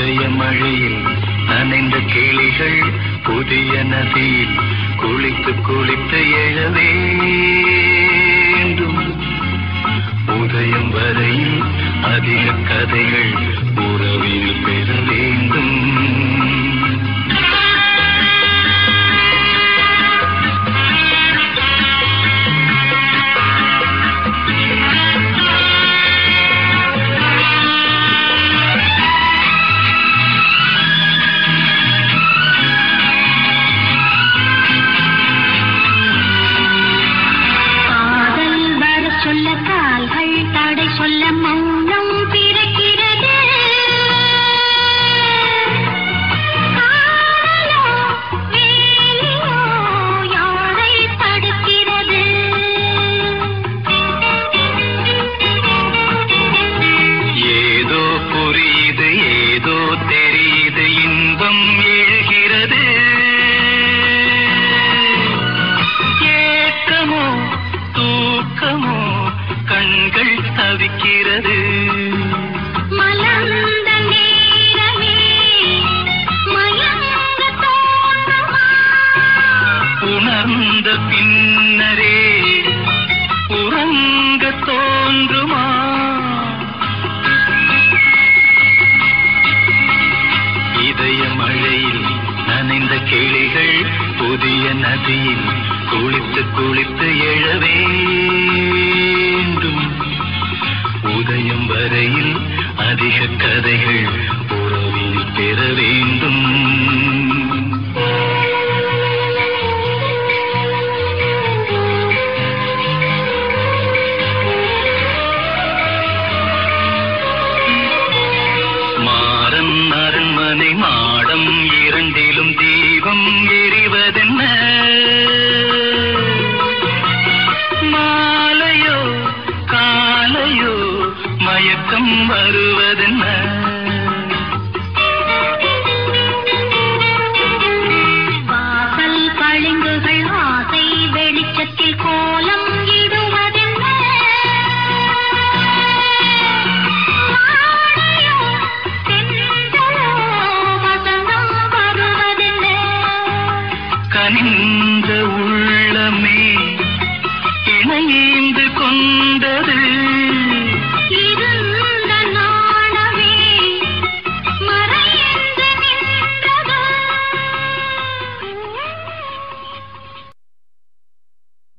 இதய மழையில் நனைந்த கிளிகள் புதிய நதியில் குளித்து குளித்து எழ வேண்டும் உதயம் வரையில் அதிக கதைகள் உறவில் பெற வேண்டும் காதல் வர சொல்ல கால்கள் தடை சொல்ல மௌனம் பிறக்கிறது காதலோ வேலியோ யாரை தடுக்கிறது ஏதோ புரியுது ஏதோ தெரியுது இன்பம் எழுகிறது ஏக்கமோ தூக்கமோ கண்கள் தவிக்கிறது மலர்ந்த நேரமே மயங்க தோன்றுமா உணர்ந்த பின்னரே உறங்க தோன்றுமா இதய மழையில் நனைந்த கிளிகள் புதிய நதியில் குளித்து குளித்து எழ வேண்டும் உதயம் வரையில் அதிக கதைகள் உறவில் பெற வேண்டும் மாறன் அரண்மனை மாடம் இரண்டிலும் தீபம் எரிவதென்ன மாலையோ காலையோ மயக்கம் வருவதென்ன